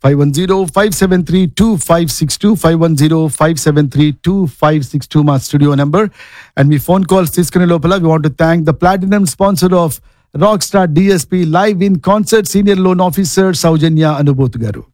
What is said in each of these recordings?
Five one zero five seven three two five six two five one zero five seven three two five six two మా studio number and మీ phone calls తీసుకునే లోపల we want thank the platinum sponsor of rock star DSP live in concert senior loan officer Soujanya Anuboth garu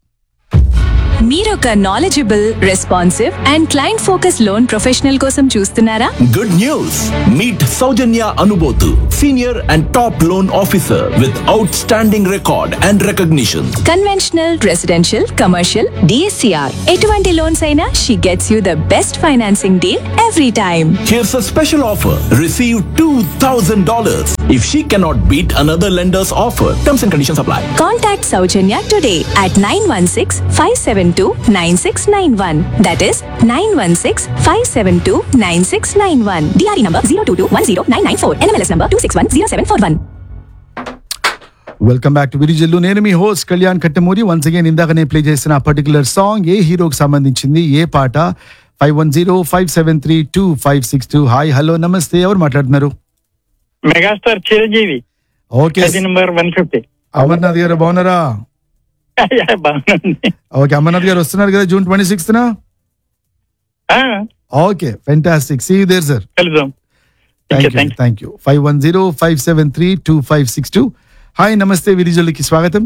మీరొక knowledgeable responsive and client focus loan professional కోసం చూస్తున్నారా Good news! Meet Saujanya Anubotu, senior and top loan officer with outstanding record and recognition. Conventional residential commercial DSCR ఎటువంటి loans అయినా she gets you the best financing deal every time Here's a special offer. Receive $2,000 if she cannot beat another lender's offer. Terms and conditions apply. Contact Soujanya today at nine one six five seven two nine six nine one that is nine one six five seven two nine six nine one DRE number zero two two one zero nine nine four NMLS number two six one zero seven four one welcome back to Virijallu నేను మీ host Kalyan Kattamuri once again ఇందాక నేను play చేసిన particular song ఏ హీరోకి సంబంధించింది ఏ పాట five one zero five seven three two five six two hi hello నమస్తే ఎవరు మాట్లాడుతున్నారు మెగాస్టార్ చిరంజీవి ఓకే అది number one fifty Amarnath garu బాగున్నారా బాగుంది ఓకే అమర్నాథ్ గారు వస్తున్నారు కదా June twenty sixth ah, okay fantastic see you there sir కలుద్దాం thank you thank thank you five one zero five seven three two five six two hi నమస్తే విరిజల్లుకి స్వాగతం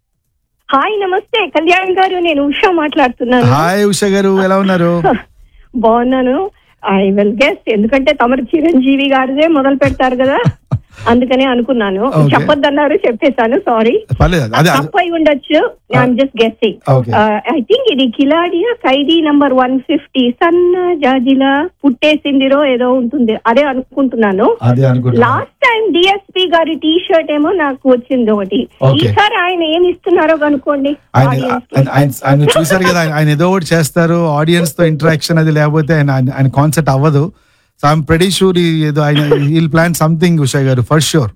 hi నమస్తే కళ్యాణ్ గారు నేను ఉషా మాట్లాడుతున్నాను హాయ్ ఉషా గారు ఎలా ఉన్నారు బాగున్నాను ఐ విల్ గెస్ ఎందుకంటే తమరు చిరంజీవి గారిదే మొదలు పెడతారు కదా అందుకనే అనుకున్నాను Okay. చెప్పొద్దన్నారు చెప్పేశాను సారీ పర్లేదు అదే అదే- తప్పు అయి ఉండొచ్చు I'm just guessing Okay. I think ఇది కిలాడియా ఖైదీ నంబర్ వన్ ఫిఫ్టీ సన్న జాజిలా పుట్టేసిందిరో ఏదో ఉంటుంది అదే అనుకుంటున్నాను అదే అనుకుంటున్నా లాస్ట్ టైం డిఎస్పి గారి టీ షర్ట్ ఏమో నాకు వచ్చింది ఒకటి Okay. ఈసారి ఆయన ఏమి ఇస్తున్నారో కనుక్కోండి ఆయన audience కి. ఆయన- ఆయన ఆయన చూసారు కదా ఆయన- ఆయన ఏదో ఒకటి చేస్తారు ఆడియన్స్ తో ఇంటరాక్షన్ అది లేకపోతే ఆయన ఆయన- ఆయన కాన్సెప్ట్ అవ్వదు సో ఐఎమ్ ప్రెడీ షూర్ ఏదో ఆయన heal plan something Usha garu for sure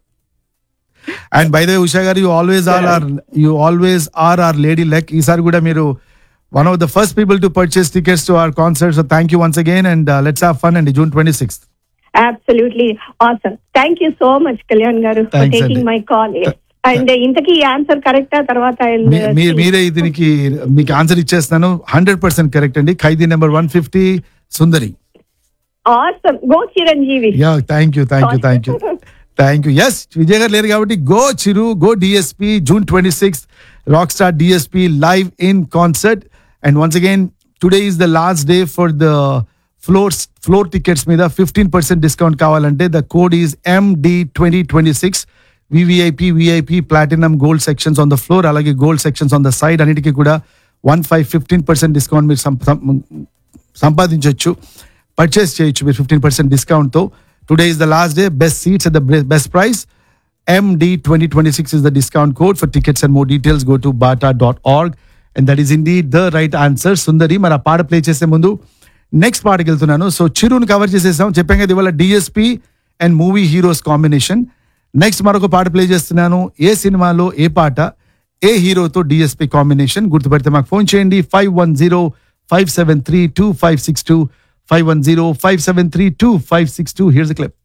and by the Usha garu you always are are you always are are lady luck ఈసారి కూడా మీరు one of the first people to purchase tickets to our concert so thank you once again and let's have fun and June twenty sixth absolutely awesome thank you so much Kalyan garu for Thanks, taking అండి. My call and ఇంతకీ answer కరెక్టా తర్వాత I'll, uh, మీరు మీరే దీనికి మీకు answer ఇచ్చేస్తాను hundred percent correct అండి Khaidi number one fifty Sundari awesome go Chiranjeevi yeah thank you thank you thank you thank you yes Vijay garu లేరు కాబట్టి go Chiru go DSP June twenty six rock star DSP live in concert and once again today is the last day for the floors floor tickets మీద fifteen percent discount కావాలంటే the code is MD twenty twenty six VVIP VIP platinum gold sections on the floor అలాగే gold sections on the side అన్నిటికీ కూడా one five fifteen percent discount మీరు సం- సం- సంపాదించవచ్చు purchase చేయొచ్చు మీరు ఫిఫ్టీన్ పర్సెంట్ డిస్కౌంట్తో today is the last day best seats at the best price MD twenty twenty six is the discount code for tickets and more details go to BATA dot org and that is in the the right answer Sundari మరి ఆ పాట play చేసే ముందు next పాటకి వెళ్తున్నాను so చిరుని cover చేసేసాం చెప్పాం కదా ఇవాళ DSP and movie heroes combination next మరొక పాట ప్లే చేస్తున్నాను ఏ సినిమాలో ఏ పాట ఏ హీరోతో డిఎస్పి కాంబినేషన్ గుర్తుపెడితే మాకు ఫోన్ చేయండి five one zero five seven three two five six two five one zero five seven three two five six two here's clip